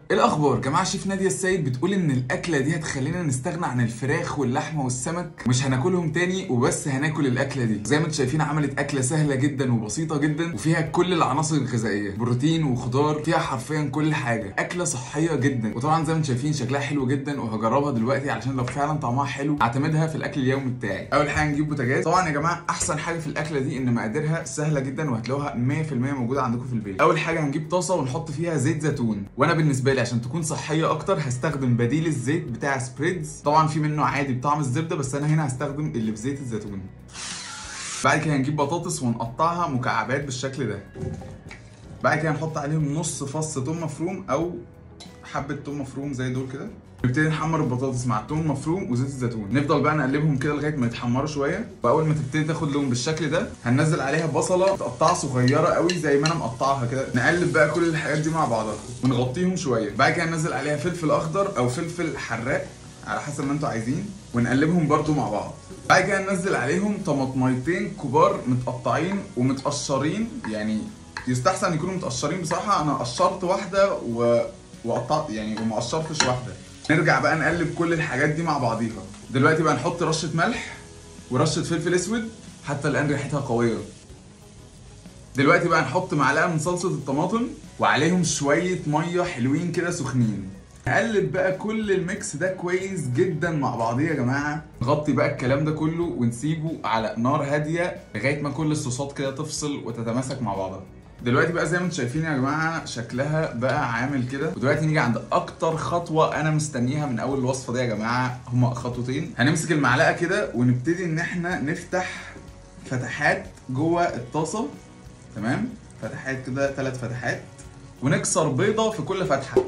ايه الاخبار جماعه شيف ناديه السيد بتقول ان الاكله دي هتخلينا نستغنى عن الفراخ واللحمه والسمك مش هناكلهم تاني وبس هناكل الاكله دي زي ما انتم شايفين عملت اكله سهله جدا وبسيطه جدا وفيها كل العناصر الغذائيه بروتين وخضار فيها حرفيا كل حاجه اكله صحيه جدا وطبعا زي ما انتم شايفين شكلها حلو جدا وهجربها دلوقتي علشان لو فعلا طعمها حلو اعتمدها في الاكل اليومي بتاعي اول حاجه نجيب بوتاجاز طبعا يا جماعه احسن حاجه في الاكله دي ان مقاديرها سهله جدا وهتلاقوها 100% موجوده عندكم في البيت اول حاجه هنجيب طاسه ونحط فيها زيت زيتون وانا بالنسبه لي عشان تكون صحيه اكتر هستخدم بديل الزيت بتاع سبريدز طبعا في منه عادي بطعم الزبده بس انا هنا هستخدم اللي بزيت الزيتون بعد كده هنجيب بطاطس ونقطعها مكعبات بالشكل ده بعد كده نحط عليهم نص فص توم مفروم او حبه توم مفروم زي دول كده نبتدي نحمر البطاطس مع التوم مفروم وزيت الزيتون نفضل بقى نقلبهم كده لغايه ما يتحمروا شويه واول ما تبتدي تاخد لون بالشكل ده هننزل عليها بصله متقطعه صغيره قوي زي ما انا مقطعها كده نقلب بقى كل الحاجات دي مع بعضها ونغطيهم شويه بعد كده ننزل عليها فلفل اخضر او فلفل حراق على حسب ما انتوا عايزين ونقلبهم برضو مع بعض بعد كده ننزل عليهم طماطميتين كبار متقطعين ومتقشرين يعني يستحسن يكونوا متقشرين بصراحه انا قشرت واحده و... وقطعت يعني وما قشرتش واحده نرجع بقى نقلب كل الحاجات دي مع بعضيها دلوقتي بقى نحط رشه ملح ورشه فلفل اسود حتى الان ريحتها قويه دلوقتي بقى نحط معلقه من صلصه الطماطم وعليهم شويه ميه حلوين كده سخنين نقلب بقى كل الميكس ده كويس جدا مع بعضيه يا جماعه نغطي بقى الكلام ده كله ونسيبه على نار هاديه لغايه ما كل الصوصات كده تفصل وتتماسك مع بعضها دلوقتي بقى زي ما انتم شايفين يا جماعه شكلها بقى عامل كده ودلوقتي نيجي عند اكتر خطوه انا مستنيها من اول الوصفه دي يا جماعه هما خطوتين هنمسك المعلقه كده ونبتدي ان احنا نفتح فتحات جوه الطاسه تمام فتحات كده ثلاث فتحات ونكسر بيضه في كل فتحه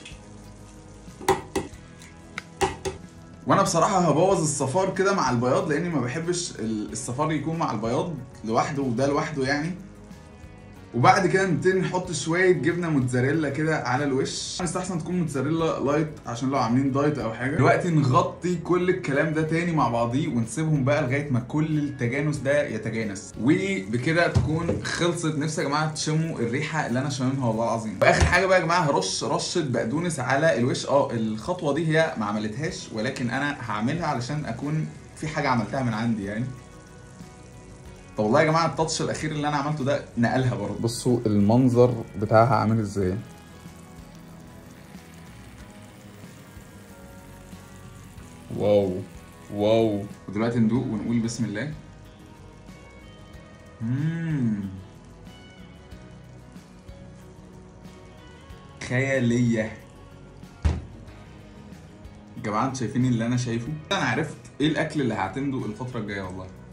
وانا بصراحه هبوظ الصفار كده مع البياض لاني ما بحبش الصفار يكون مع البياض لوحده وده لوحده يعني وبعد كده نبتدي نحط شويه جبنه موتزاريلا كده على الوش يستحسن تكون موتزاريلا لايت عشان لو عاملين دايت او حاجه دلوقتي نغطي كل الكلام ده تاني مع بعضيه ونسيبهم بقى لغايه ما كل التجانس ده يتجانس وبكده تكون خلصت نفسي يا جماعه تشموا الريحه اللي انا شاممها والله العظيم واخر حاجه بقى يا جماعه هرش رشه بقدونس على الوش اه الخطوه دي هي ما عملتهاش ولكن انا هعملها علشان اكون في حاجه عملتها من عندي يعني طب والله يا جماعه التاتش الاخير اللي انا عملته ده نقلها برضه بصوا المنظر بتاعها عامل ازاي واو واو ودلوقتي ندوق ونقول بسم الله مم. خياليه يا جماعه انتوا شايفين اللي انا شايفه انا عرفت ايه الاكل اللي هعتمده الفتره الجايه والله